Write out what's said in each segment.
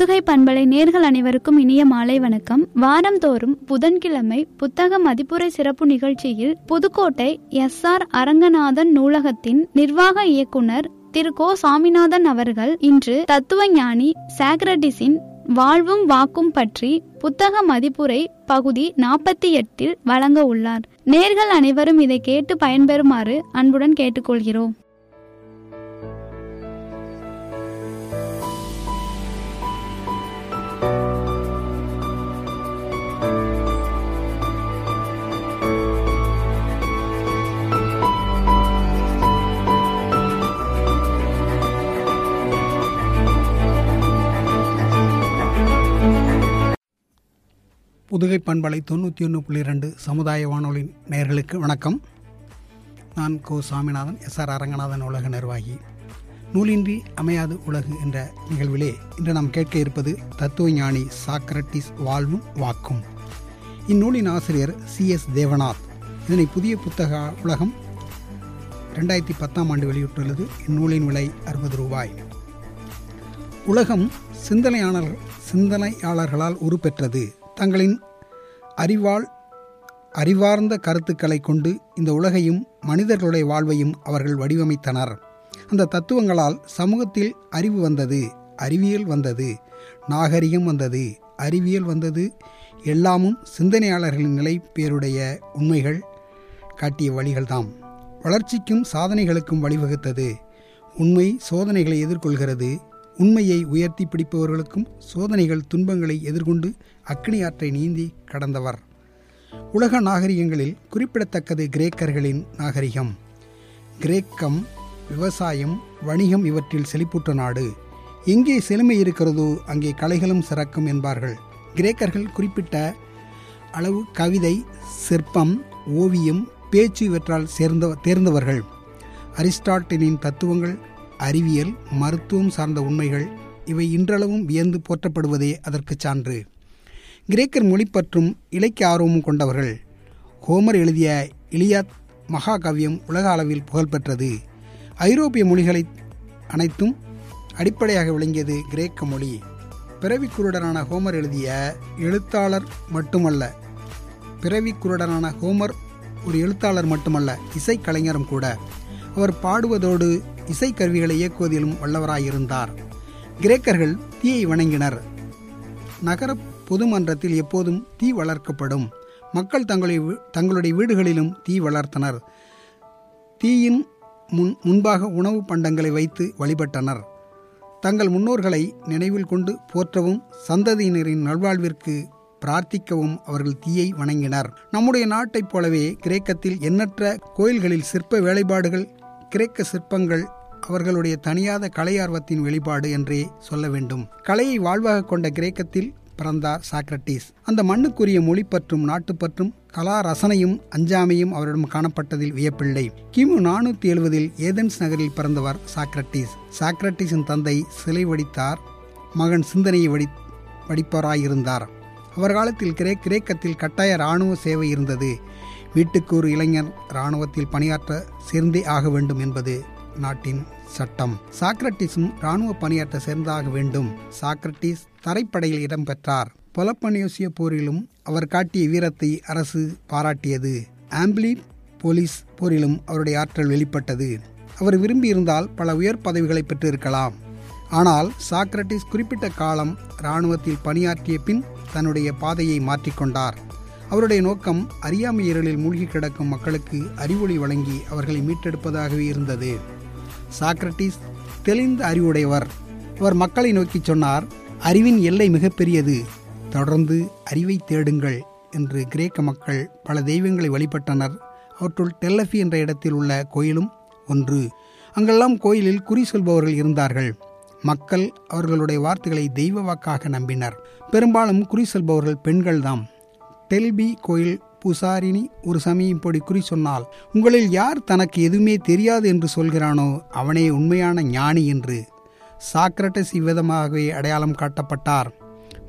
புதுகை பண்பலை நேர்கள் அனைவருக்கும் இனிய மாலை வணக்கம் வாரந்தோறும் புதன்கிழமை புத்தக மதிப்புரை சிறப்பு நிகழ்ச்சியில் புதுக்கோட்டை எஸ் ஆர் அரங்கநாதன் நூலகத்தின் நிர்வாக இயக்குனர் திரு கோ சாமிநாதன் அவர்கள் இன்று தத்துவ ஞானி சாக்ரட்டிஸின் வாழ்வும் வாக்கும் பற்றி புத்தக மதிப்புரை பகுதி நாற்பத்தி எட்டில் வழங்க உள்ளார் நேர்கள் அனைவரும் இதை கேட்டு பயன்பெறுமாறு அன்புடன் கேட்டுக்கொள்கிறோம் புதுகை பண்பலை தொண்ணூற்றி ஒன்று புள்ளி ரெண்டு சமுதாய வானொலி நேயர்களுக்கு வணக்கம் நான் கோ சாமிநாதன் எஸ் ஆர் அரங்கநாதன் உலக நிர்வாகி நூலின்றி அமையாது உலகு என்ற நிகழ்விலே இன்று நாம் கேட்க இருப்பது தத்துவ ஞானி சாக்ரட்டிஸ் வாழ்வும் வாக்கும் இந்நூலின் ஆசிரியர் சி எஸ் தேவநாத் இதனை புதிய புத்தக உலகம் ரெண்டாயிரத்தி பத்தாம் ஆண்டு வெளியிட்டுள்ளது இந்நூலின் விலை அறுபது ரூபாய் உலகம் சிந்தனையாளர் சிந்தனையாளர்களால் உருப்பெற்றது தங்களின் அறிவால் அறிவார்ந்த கருத்துக்களை கொண்டு இந்த உலகையும் மனிதர்களுடைய வாழ்வையும் அவர்கள் வடிவமைத்தனர் அந்த தத்துவங்களால் சமூகத்தில் அறிவு வந்தது அறிவியல் வந்தது நாகரிகம் வந்தது அறிவியல் வந்தது எல்லாமும் சிந்தனையாளர்களின் நிலை பேருடைய உண்மைகள் காட்டிய வழிகள்தாம் வளர்ச்சிக்கும் சாதனைகளுக்கும் வழிவகுத்தது உண்மை சோதனைகளை எதிர்கொள்கிறது உண்மையை உயர்த்தி பிடிப்பவர்களுக்கும் சோதனைகள் துன்பங்களை எதிர்கொண்டு அக்னி ஆற்றை நீந்தி கடந்தவர் உலக நாகரிகங்களில் குறிப்பிடத்தக்கது கிரேக்கர்களின் நாகரிகம் கிரேக்கம் விவசாயம் வணிகம் இவற்றில் செழிப்புற்ற நாடு எங்கே செழுமை இருக்கிறதோ அங்கே கலைகளும் சிறக்கும் என்பார்கள் கிரேக்கர்கள் குறிப்பிட்ட அளவு கவிதை சிற்பம் ஓவியம் பேச்சு இவற்றால் சேர்ந்த தேர்ந்தவர்கள் அரிஸ்டாட்டினின் தத்துவங்கள் அறிவியல் மருத்துவம் சார்ந்த உண்மைகள் இவை இன்றளவும் வியந்து போற்றப்படுவதே அதற்கு சான்று கிரேக்கர் மொழி பற்றும் இலக்கிய ஆர்வமும் கொண்டவர்கள் ஹோமர் எழுதிய இலியாத் மகாகாவியம் உலக அளவில் புகழ்பெற்றது ஐரோப்பிய மொழிகளை அனைத்தும் அடிப்படையாக விளங்கியது கிரேக்க மொழி பிறவி குருடரான ஹோமர் எழுதிய எழுத்தாளர் மட்டுமல்ல பிறவி குருடரான ஹோமர் ஒரு எழுத்தாளர் மட்டுமல்ல இசைக்கலைஞரும் கூட அவர் பாடுவதோடு இசைக்கருவிகளை இயக்குவதிலும் வல்லவராயிருந்தார் கிரேக்கர்கள் தீயை வணங்கினர் நகர பொதுமன்றத்தில் எப்போதும் தீ வளர்க்கப்படும் மக்கள் தங்களுடைய தங்களுடைய வீடுகளிலும் தீ வளர்த்தனர் தீயின் முன் முன்பாக உணவு பண்டங்களை வைத்து வழிபட்டனர் தங்கள் முன்னோர்களை நினைவில் கொண்டு போற்றவும் சந்ததியினரின் நல்வாழ்விற்கு பிரார்த்திக்கவும் அவர்கள் தீயை வணங்கினர் நம்முடைய நாட்டைப் போலவே கிரேக்கத்தில் எண்ணற்ற கோயில்களில் சிற்ப வேலைப்பாடுகள் கிரேக்க சிற்பங்கள் அவர்களுடைய தனியாத கலை ஆர்வத்தின் வெளிப்பாடு என்றே சொல்ல வேண்டும் கலையை வாழ்வாக கொண்ட கிரேக்கத்தில் பிறந்தார் சாக்ரட்டிஸ் அந்த மண்ணுக்குரிய மொழி பற்றும் நாட்டுப்பற்றும் கலா ரசனையும் அஞ்சாமையும் அவரிடம் காணப்பட்டதில் வியப்பில்லை கிமு நானூத்தி எழுபதில் ஏதென்ஸ் நகரில் பிறந்தவர் சாக்ரட்டிஸ் சாக்ரட்டிஸின் தந்தை சிலை வடித்தார் மகன் சிந்தனையை வடி வடிப்பவராயிருந்தார் அவர் காலத்தில் கிரே கிரேக்கத்தில் கட்டாய இராணுவ சேவை இருந்தது வீட்டுக்கு ஒரு இளைஞர் இராணுவத்தில் பணியாற்ற சேர்ந்தே ஆக வேண்டும் என்பது நாட்டின் சட்டம் சாக்ரட்டிஸும் இராணுவ பணியாற்ற சேர்ந்தாக வேண்டும் சாக்ரட்டிஸ் தரைப்படையில் இடம்பெற்றார் பொலப்பனியோசிய போரிலும் அவர் காட்டிய வீரத்தை அரசு பாராட்டியது ஆம்பிளி போலீஸ் போரிலும் அவருடைய ஆற்றல் வெளிப்பட்டது அவர் விரும்பியிருந்தால் பல உயர் பதவிகளை பெற்றிருக்கலாம் ஆனால் சாக்ரட்டிஸ் குறிப்பிட்ட காலம் இராணுவத்தில் பணியாற்றிய பின் தன்னுடைய பாதையை மாற்றிக்கொண்டார் அவருடைய நோக்கம் அறியாமை இருளில் மூழ்கி கிடக்கும் மக்களுக்கு அறிவொளி வழங்கி அவர்களை மீட்டெடுப்பதாகவே இருந்தது சாக்ரட்டிஸ் தெளிந்த அறிவுடையவர் அவர் மக்களை நோக்கி சொன்னார் அறிவின் எல்லை மிகப்பெரியது தொடர்ந்து அறிவை தேடுங்கள் என்று கிரேக்க மக்கள் பல தெய்வங்களை வழிபட்டனர் அவற்றுள் டெல்லஃபி என்ற இடத்தில் உள்ள கோயிலும் ஒன்று அங்கெல்லாம் கோயிலில் குறி சொல்பவர்கள் இருந்தார்கள் மக்கள் அவர்களுடைய வார்த்தைகளை தெய்வ வாக்காக நம்பினர் பெரும்பாலும் குறி சொல்பவர்கள் பெண்கள்தாம் டெல்பி கோயில் பூசாரினி ஒரு சமயம் இப்படி குறி சொன்னால் உங்களில் யார் தனக்கு எதுவுமே தெரியாது என்று சொல்கிறானோ அவனே உண்மையான ஞானி என்று சாக்ரட்டிஸ் இவ்விதமாகவே அடையாளம் காட்டப்பட்டார்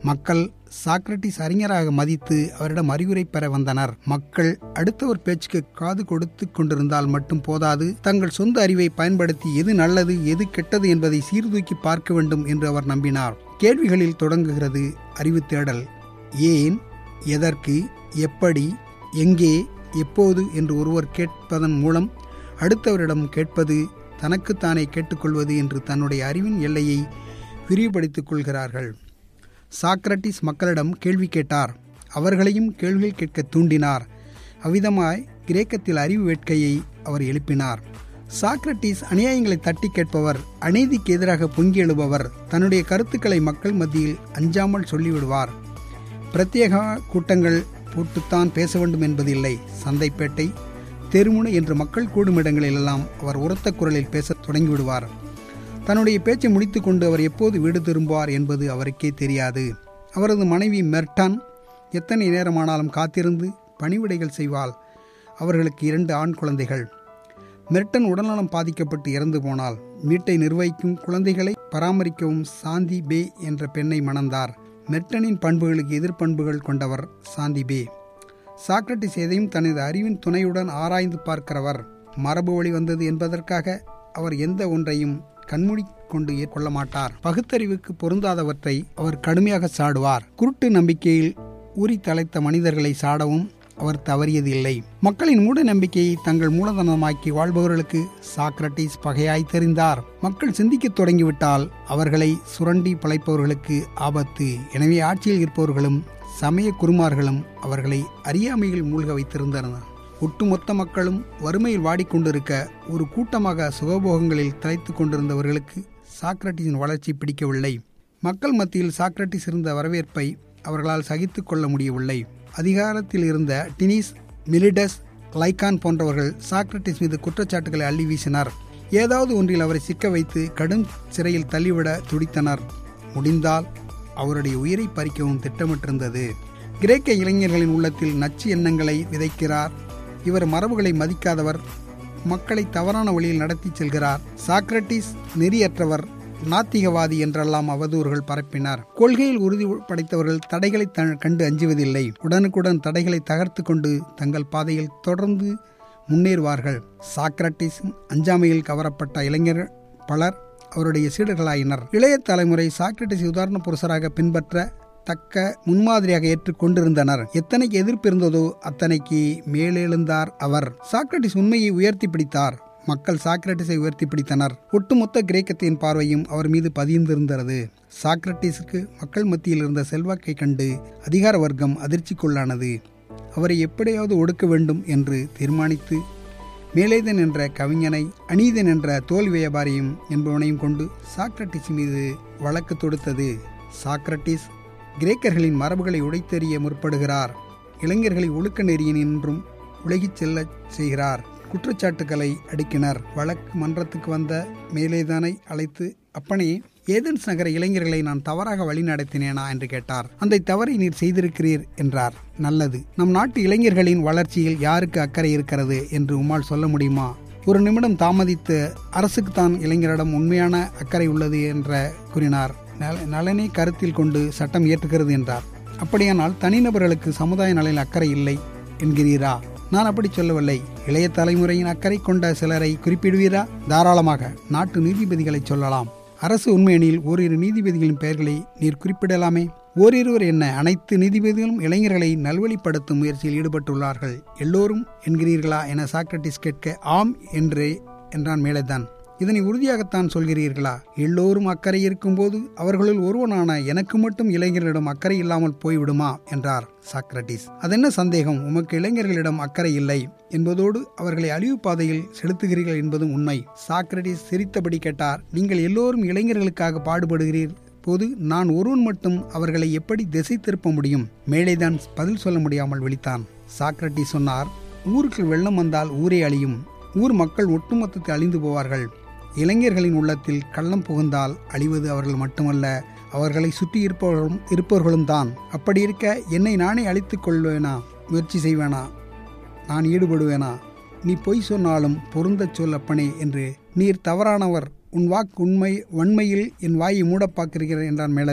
மக்கள் சாக்ரட்டிஸ் அறிஞராக மதித்து அவரிடம் அறிவுரை பெற வந்தனர் மக்கள் அடுத்தவர் பேச்சுக்கு காது கொடுத்து கொண்டிருந்தால் மட்டும் போதாது தங்கள் சொந்த அறிவை பயன்படுத்தி எது நல்லது எது கெட்டது என்பதை சீர்தூக்கி பார்க்க வேண்டும் என்று அவர் நம்பினார் கேள்விகளில் தொடங்குகிறது அறிவு தேடல் ஏன் எதற்கு எப்படி எங்கே எப்போது என்று ஒருவர் கேட்பதன் மூலம் அடுத்தவரிடம் கேட்பது தனக்குத்தானே கேட்டுக்கொள்வது என்று தன்னுடைய அறிவின் எல்லையை விரிவுபடுத்திக் கொள்கிறார்கள் சாக்ரட்டிஸ் மக்களிடம் கேள்வி கேட்டார் அவர்களையும் கேள்விகள் கேட்க தூண்டினார் அவ்விதமாய் கிரேக்கத்தில் அறிவு வேட்கையை அவர் எழுப்பினார் சாக்ரட்டிஸ் அநியாயங்களை தட்டி கேட்பவர் அநீதிக்கு எதிராக பொங்கி எழுபவர் தன்னுடைய கருத்துக்களை மக்கள் மத்தியில் அஞ்சாமல் சொல்லிவிடுவார் பிரத்யேக கூட்டங்கள் போட்டுத்தான் பேச வேண்டும் என்பதில்லை சந்தைப்பேட்டை தெருமுனை என்று மக்கள் கூடும் இடங்களிலெல்லாம் அவர் உரத்த குரலில் பேசத் தொடங்கிவிடுவார் தன்னுடைய பேச்சை முடித்துக்கொண்டு அவர் எப்போது வீடு திரும்புவார் என்பது அவருக்கே தெரியாது அவரது மனைவி மெர்டான் எத்தனை நேரமானாலும் காத்திருந்து பணிவிடைகள் செய்வாள் அவர்களுக்கு இரண்டு ஆண் குழந்தைகள் மெர்டன் உடல்நலம் பாதிக்கப்பட்டு இறந்து போனாள் வீட்டை நிர்வகிக்கும் குழந்தைகளை பராமரிக்கவும் சாந்தி பே என்ற பெண்ணை மணந்தார் மெர்டனின் பண்புகளுக்கு எதிர்ப்பண்புகள் கொண்டவர் சாந்தி பே சாக்ரட்டிஸ் எதையும் தனது அறிவின் துணையுடன் ஆராய்ந்து பார்க்கிறவர் மரபு வழி வந்தது என்பதற்காக அவர் எந்த ஒன்றையும் கண்மூடி கொண்டு கொள்ள மாட்டார் பகுத்தறிவுக்கு பொருந்தாதவற்றை அவர் கடுமையாக சாடுவார் குருட்டு நம்பிக்கையில் ஊறி தலைத்த மனிதர்களை சாடவும் அவர் தவறியதில்லை மக்களின் மூட நம்பிக்கையை தங்கள் மூலதனமாக்கி வாழ்பவர்களுக்கு சாக்ரட்டிஸ் பகையாய் தெரிந்தார் மக்கள் சிந்திக்கத் தொடங்கிவிட்டால் அவர்களை சுரண்டி பிழைப்பவர்களுக்கு ஆபத்து எனவே ஆட்சியில் இருப்பவர்களும் சமய குருமார்களும் அவர்களை அறியாமையில் மூழ்க வைத்திருந்தனர் ஒட்டுமொத்த மக்களும் வறுமையில் வாடிக்கொண்டிருக்க ஒரு கூட்டமாக சுகபோகங்களில் திளைத்து கொண்டிருந்தவர்களுக்கு சாக்ரட்டிஸின் வளர்ச்சி பிடிக்கவில்லை மக்கள் மத்தியில் சாக்ரட்டிஸ் இருந்த வரவேற்பை அவர்களால் சகித்து கொள்ள முடியவில்லை அதிகாரத்தில் இருந்த டினிஸ் மிலிடஸ் லைகான் போன்றவர்கள் சாக்ரட்டிஸ் மீது குற்றச்சாட்டுகளை அள்ளி வீசினர் ஏதாவது ஒன்றில் அவரை சிக்க வைத்து கடும் சிறையில் தள்ளிவிட துடித்தனர் முடிந்தால் அவருடைய உயிரை பறிக்கவும் திட்டமிட்டிருந்தது கிரேக்க இளைஞர்களின் உள்ளத்தில் நச்சு எண்ணங்களை விதைக்கிறார் இவர் மரபுகளை மதிக்காதவர் மக்களை தவறான வழியில் நடத்தி செல்கிறார் சாக்ரட்டிஸ் நெறியற்றவர் நாத்திகவாதி என்றெல்லாம் அவதூறுகள் பரப்பினார் கொள்கையில் உறுதி படைத்தவர்கள் தடைகளை கண்டு அஞ்சுவதில்லை உடனுக்குடன் தடைகளை தகர்த்து கொண்டு தங்கள் பாதையில் தொடர்ந்து முன்னேறுவார்கள் சாக்ரட்டிஸ் அஞ்சாமையில் கவரப்பட்ட இளைஞர் பலர் அவருடைய சீடர்களாயினர் இளைய தலைமுறை சாக்ரட்டிஸ் உதாரண புருஷராக பின்பற்ற தக்க முன்மாதிரியாக ஏற்றுக்கொண்டிருந்தனர் எத்தனைக்கு எதிர்ப்பு இருந்ததோ அத்தனைக்கு மேலெழுந்தார் அவர் சாக்ரட்டிஸ் உண்மையை உயர்த்தி பிடித்தார் மக்கள் சாக்ரட்டிஸை உயர்த்தி பிடித்தனர் ஒட்டுமொத்த கிரேக்கத்தின் பார்வையும் அவர் மீது பதிந்திருந்தது சாக்ரட்டிஸுக்கு மக்கள் மத்தியில் இருந்த செல்வாக்கை கண்டு அதிகார வர்க்கம் அதிர்ச்சிக்குள்ளானது அவரை எப்படியாவது ஒடுக்க வேண்டும் என்று தீர்மானித்து மேலேதன் என்ற கவிஞனை அநீதன் என்ற தோல் வியாபாரியும் என்பவனையும் கொண்டு சாக்ரட்டிஸ் மீது வழக்கு தொடுத்தது சாக்ரட்டிஸ் கிரேக்கர்களின் மரபுகளை உடைத்தெறிய முற்படுகிறார் இளைஞர்களை ஒழுக்க நெறியினின்றும் உலகிச் செல்லச் செய்கிறார் குற்றச்சாட்டுகளை அடுக்கினர் வழக்கு மன்றத்துக்கு வந்த மேலேதானை அழைத்து அப்பனே ஏதென்ஸ் நகர இளைஞர்களை நான் தவறாக வழி நடத்தினேனா என்று கேட்டார் அந்த தவறை நீர் செய்திருக்கிறீர் என்றார் நல்லது நம் நாட்டு இளைஞர்களின் வளர்ச்சியில் யாருக்கு அக்கறை இருக்கிறது என்று உம்மால் சொல்ல முடியுமா ஒரு நிமிடம் தாமதித்து அரசுக்குத்தான் இளைஞரிடம் உண்மையான அக்கறை உள்ளது என்ற கூறினார் நலனை கருத்தில் கொண்டு சட்டம் இயற்றுகிறது என்றார் அப்படியானால் தனிநபர்களுக்கு சமுதாய நலனில் அக்கறை இல்லை என்கிறீரா நான் அப்படி சொல்லவில்லை இளைய தலைமுறையின் அக்கறை கொண்ட சிலரை குறிப்பிடுவீரா தாராளமாக நாட்டு நீதிபதிகளை சொல்லலாம் அரசு உண்மையெனில் ஓரிரு நீதிபதிகளின் பெயர்களை நீர் குறிப்பிடலாமே ஓரிருவர் என்ன அனைத்து நீதிபதிகளும் இளைஞர்களை நல்வழிப்படுத்தும் முயற்சியில் ஈடுபட்டுள்ளார்கள் எல்லோரும் என்கிறீர்களா என சாக்ரட்டிஸ் கேட்க ஆம் என்று என்றான் மேலேதான் இதனை உறுதியாகத்தான் சொல்கிறீர்களா எல்லோரும் அக்கறை இருக்கும்போது அவர்களுள் ஒருவனான எனக்கு மட்டும் இளைஞர்களிடம் அக்கறை இல்லாமல் போய்விடுமா என்றார் சாக்ரட்டிஸ் அதென்ன சந்தேகம் உமக்கு இளைஞர்களிடம் அக்கறை இல்லை என்பதோடு அவர்களை அழிவு பாதையில் செலுத்துகிறீர்கள் என்பதும் உண்மை சாக்ரட்டிஸ் சிரித்தபடி கேட்டார் நீங்கள் எல்லோரும் இளைஞர்களுக்காக பாடுபடுகிறீர் போது நான் ஒருவன் மட்டும் அவர்களை எப்படி திசை திருப்ப முடியும் மேலேதான் பதில் சொல்ல முடியாமல் விழித்தான் சாக்ரட்டி சொன்னார் ஊருக்கு வெள்ளம் வந்தால் ஊரே அழியும் ஊர் மக்கள் ஒட்டுமொத்தத்தில் அழிந்து போவார்கள் இளைஞர்களின் உள்ளத்தில் கள்ளம் புகுந்தால் அழிவது அவர்கள் மட்டுமல்ல அவர்களை சுற்றி இருப்பவர்களும் இருப்பவர்களும் தான் அப்படி இருக்க என்னை நானே அழித்துக் கொள்வேனா முயற்சி செய்வேனா நான் ஈடுபடுவேனா நீ பொய் சொன்னாலும் பொருந்தச் சொல் அப்பனே என்று நீர் தவறானவர் உன் வாக்கு உண்மை வன்மையில் என் வாயை மூட பார்க்கிறீர்கள் என்றான் மேலேதான்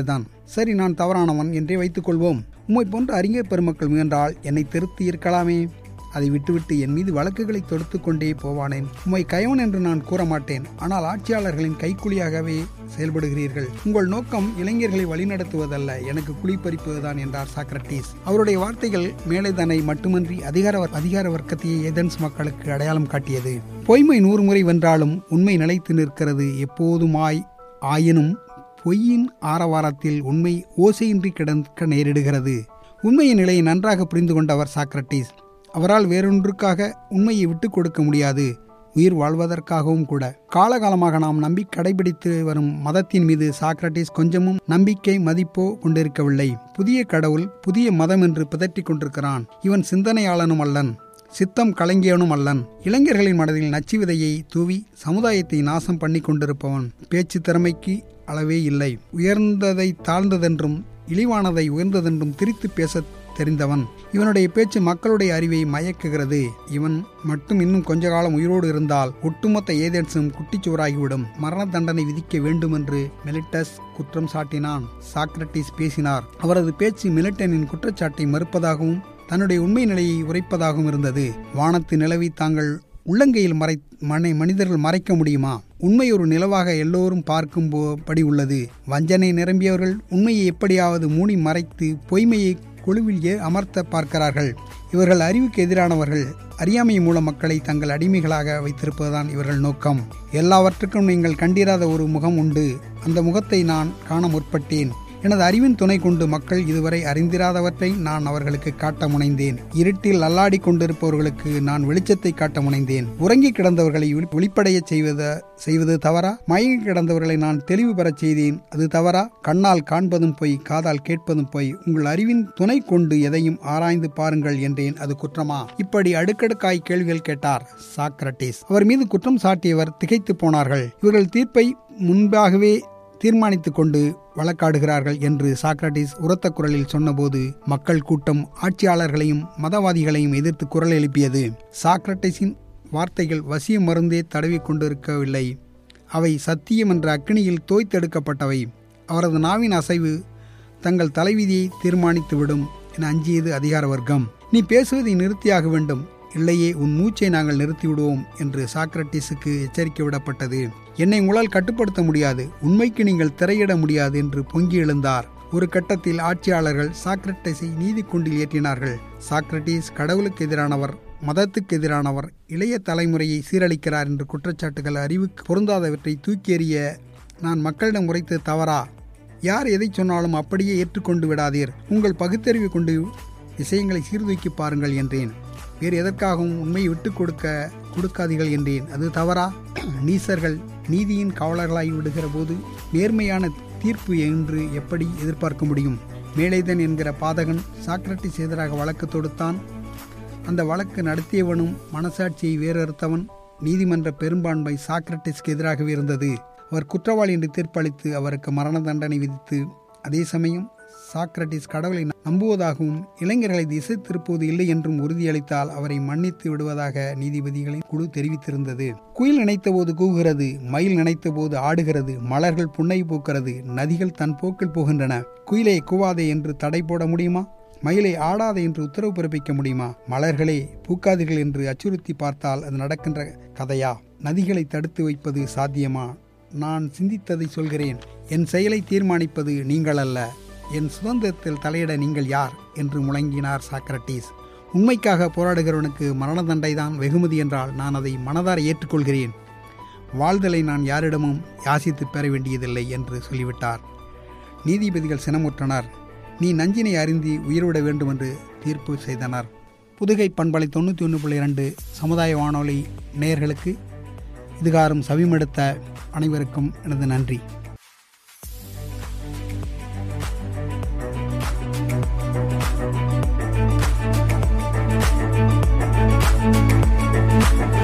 சரி நான் தவறானவன் என்றே வைத்துக்கொள்வோம் உம்மை போன்ற அறிஞர் பெருமக்கள் முயன்றால் என்னை திருத்தி இருக்கலாமே அதை விட்டுவிட்டு என் மீது வழக்குகளை தொடுத்து கொண்டே போவானேன் உம்மை கயவன் என்று நான் கூற மாட்டேன் ஆனால் ஆட்சியாளர்களின் கைக்கூலியாகவே செயல்படுகிறீர்கள் உங்கள் நோக்கம் இளைஞர்களை வழிநடத்துவதல்ல எனக்கு குழிப்பறிப்பதுதான் என்றார் சாக்ரட்டிஸ் அவருடைய வார்த்தைகள் மேலே தன்னை மட்டுமன்றி அதிகார அதிகார வர்க்கத்தையே ஏதென்ஸ் மக்களுக்கு அடையாளம் காட்டியது பொய்மை நூறு முறை வென்றாலும் உண்மை நிலைத்து நிற்கிறது எப்போதுமாய் ஆயினும் பொய்யின் ஆரவாரத்தில் உண்மை ஓசையின்றி கிடக்க நேரிடுகிறது உண்மையின் நிலையை நன்றாக புரிந்து கொண்டவர் சாக்ரட்டிஸ் அவரால் வேறொன்றுக்காக உண்மையை விட்டுக் கொடுக்க முடியாது உயிர் வாழ்வதற்காகவும் கூட காலகாலமாக நாம் நம்பி கடைபிடித்து வரும் மதத்தின் மீது சாக்ரட்டிஸ் கொஞ்சமும் நம்பிக்கை மதிப்போ கொண்டிருக்கவில்லை புதிய கடவுள் புதிய மதம் என்று பிதற்றிக் கொண்டிருக்கிறான் இவன் சிந்தனையாளனும் அல்லன் சித்தம் கலங்கியவனும் அல்லன் இளைஞர்களின் மனதில் நச்சு விதையை தூவி சமுதாயத்தை நாசம் பண்ணி கொண்டிருப்பவன் பேச்சு திறமைக்கு அளவே இல்லை உயர்ந்ததை தாழ்ந்ததென்றும் இழிவானதை உயர்ந்ததென்றும் திரித்து பேச தெரிந்தவன் இவனுடைய பேச்சு மக்களுடைய அறிவை மயக்குகிறது இவன் மட்டும் இன்னும் கொஞ்ச காலம் உயிரோடு இருந்தால் ஒட்டுமொத்த ஏதென்ஸும் குட்டிச்சுவராகிவிடும் மரண தண்டனை விதிக்க வேண்டும் என்று மெலிட்டஸ் குற்றம் சாட்டினான் சாக்ரட்டிஸ் பேசினார் அவரது பேச்சு மிலிட்டனின் குற்றச்சாட்டை மறுப்பதாகவும் தன்னுடைய உண்மை நிலையை உரைப்பதாகவும் இருந்தது வானத்து நிலவை தாங்கள் உள்ளங்கையில் மறை மனை மனிதர்கள் மறைக்க முடியுமா உண்மை ஒரு நிலவாக எல்லோரும் பார்க்கும் படி உள்ளது வஞ்சனை நிரம்பியவர்கள் உண்மையை எப்படியாவது மூடி மறைத்து பொய்மையை குழுவில் அமர்த்த பார்க்கிறார்கள் இவர்கள் அறிவுக்கு எதிரானவர்கள் அறியாமை மூலம் மக்களை தங்கள் அடிமைகளாக வைத்திருப்பதுதான் இவர்கள் நோக்கம் எல்லாவற்றுக்கும் நீங்கள் கண்டிராத ஒரு முகம் உண்டு அந்த முகத்தை நான் காண முற்பட்டேன் எனது அறிவின் துணை கொண்டு மக்கள் இதுவரை அறிந்திராதவற்றை நான் அவர்களுக்கு காட்ட முனைந்தேன் இருட்டில் அல்லாடி கொண்டிருப்பவர்களுக்கு நான் வெளிச்சத்தை காட்ட முனைந்தேன் உறங்கி கிடந்தவர்களை விழிப்படைய செய்வத செய்வது தவறா மயங்கி கிடந்தவர்களை நான் தெளிவு பெறச் செய்தேன் அது தவறா கண்ணால் காண்பதும் பொய் காதால் கேட்பதும் பொய் உங்கள் அறிவின் துணை கொண்டு எதையும் ஆராய்ந்து பாருங்கள் என்றேன் அது குற்றமா இப்படி அடுக்கடுக்காய் கேள்விகள் கேட்டார் சாக்ரட்டிஸ் அவர் மீது குற்றம் சாட்டியவர் திகைத்து போனார்கள் இவர்கள் தீர்ப்பை முன்பாகவே தீர்மானித்துக் கொண்டு வழக்காடுகிறார்கள் என்று சாக்ரட்டிஸ் உரத்த குரலில் சொன்னபோது மக்கள் கூட்டம் ஆட்சியாளர்களையும் மதவாதிகளையும் எதிர்த்து குரல் எழுப்பியது சாக்ரட்டிஸின் வார்த்தைகள் வசிய மருந்தே தடவி கொண்டிருக்கவில்லை அவை சத்தியம் என்ற அக்னியில் தோய்த்தெடுக்கப்பட்டவை அவரது நாவின் அசைவு தங்கள் தலைவிதியை தீர்மானித்துவிடும் என அஞ்சியது அதிகார வர்க்கம் நீ பேசுவதை நிறுத்தியாக வேண்டும் இல்லையே உன் மூச்சை நாங்கள் நிறுத்திவிடுவோம் என்று சாக்ரட்டிஸுக்கு எச்சரிக்கை விடப்பட்டது என்னை உங்களால் கட்டுப்படுத்த முடியாது உண்மைக்கு நீங்கள் திரையிட முடியாது என்று பொங்கி எழுந்தார் ஒரு கட்டத்தில் ஆட்சியாளர்கள் சாக்ரட்டிஸை நீதி கொண்டில் ஏற்றினார்கள் சாக்ரட்டிஸ் கடவுளுக்கு எதிரானவர் மதத்துக்கு எதிரானவர் இளைய தலைமுறையை சீரழிக்கிறார் என்று குற்றச்சாட்டுகள் அறிவுக்கு பொருந்தாதவற்றை தூக்கி எறிய நான் மக்களிடம் உரைத்தது தவறா யார் எதை சொன்னாலும் அப்படியே ஏற்றுக்கொண்டு விடாதீர் உங்கள் பகுத்தறிவு கொண்டு விஷயங்களை சீர்தூக்கி பாருங்கள் என்றேன் வேறு எதற்காகவும் உண்மையை விட்டுக் கொடுக்க கொடுக்காதீர்கள் என்றேன் அது தவறா நீசர்கள் நீதியின் காவலர்களாகி விடுகிற போது நேர்மையான தீர்ப்பு என்று எப்படி எதிர்பார்க்க முடியும் மேலேதன் என்கிற பாதகன் சாக்ரட்டிஸ் எதிராக வழக்கு தொடுத்தான் அந்த வழக்கு நடத்தியவனும் மனசாட்சியை வேறறுத்தவன் நீதிமன்ற பெரும்பான்மை சாக்ரட்டிஸ்க்கு எதிராகவே இருந்தது அவர் குற்றவாளி என்று தீர்ப்பளித்து அவருக்கு மரண தண்டனை விதித்து அதே சமயம் சாக்ரட்டிஸ் கடவுளை நம்புவதாகவும் இளைஞர்களை திசை திருப்புவது இல்லை என்றும் உறுதியளித்தால் அவரை மன்னித்து விடுவதாக நீதிபதிகளின் குழு தெரிவித்திருந்தது குயில் நினைத்தபோது கூவுகிறது மயில் நினைத்தபோது ஆடுகிறது மலர்கள் புன்னை பூக்கிறது நதிகள் தன் போக்கில் போகின்றன குயிலை கூவாதே என்று தடை போட முடியுமா மயிலை ஆடாதே என்று உத்தரவு பிறப்பிக்க முடியுமா மலர்களே பூக்காதீர்கள் என்று அச்சுறுத்தி பார்த்தால் அது நடக்கின்ற கதையா நதிகளை தடுத்து வைப்பது சாத்தியமா நான் சிந்தித்ததை சொல்கிறேன் என் செயலை தீர்மானிப்பது நீங்கள் அல்ல என் சுதந்திரத்தில் தலையிட நீங்கள் யார் என்று முழங்கினார் சாக்ரட்டிஸ் உண்மைக்காக போராடுகிறவனுக்கு மரண தண்டை தான் வெகுமதி என்றால் நான் அதை மனதார ஏற்றுக்கொள்கிறேன் வாழ்தலை நான் யாரிடமும் யாசித்து பெற வேண்டியதில்லை என்று சொல்லிவிட்டார் நீதிபதிகள் சினமுற்றனர் நீ நஞ்சினை அறிந்து உயிர்விட வேண்டும் என்று தீர்ப்பு செய்தனர் புதுகை பண்பலை தொண்ணூற்றி ஒன்று புள்ளி இரண்டு சமுதாய வானொலி நேயர்களுக்கு இதுகாரும் சவிமெடுத்த அனைவருக்கும் எனது நன்றி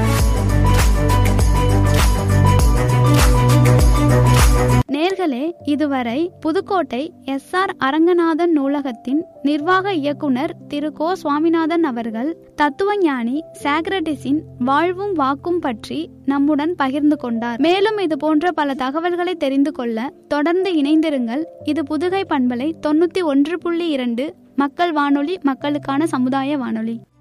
நேர்களே இது இதுவரை புதுக்கோட்டை எஸ் ஆர் அரங்கநாதன் நூலகத்தின் நிர்வாக இயக்குனர் திரு கோ சுவாமிநாதன் அவர்கள் தத்துவஞானி சாக்ரட்டிஸின் வாழ்வும் வாக்கும் பற்றி நம்முடன் பகிர்ந்து கொண்டார் மேலும் இது போன்ற பல தகவல்களை தெரிந்து கொள்ள தொடர்ந்து இணைந்திருங்கள் இது புதுகை பண்பலை தொண்ணூத்தி ஒன்று புள்ளி இரண்டு மக்கள் வானொலி மக்களுக்கான சமுதாய வானொலி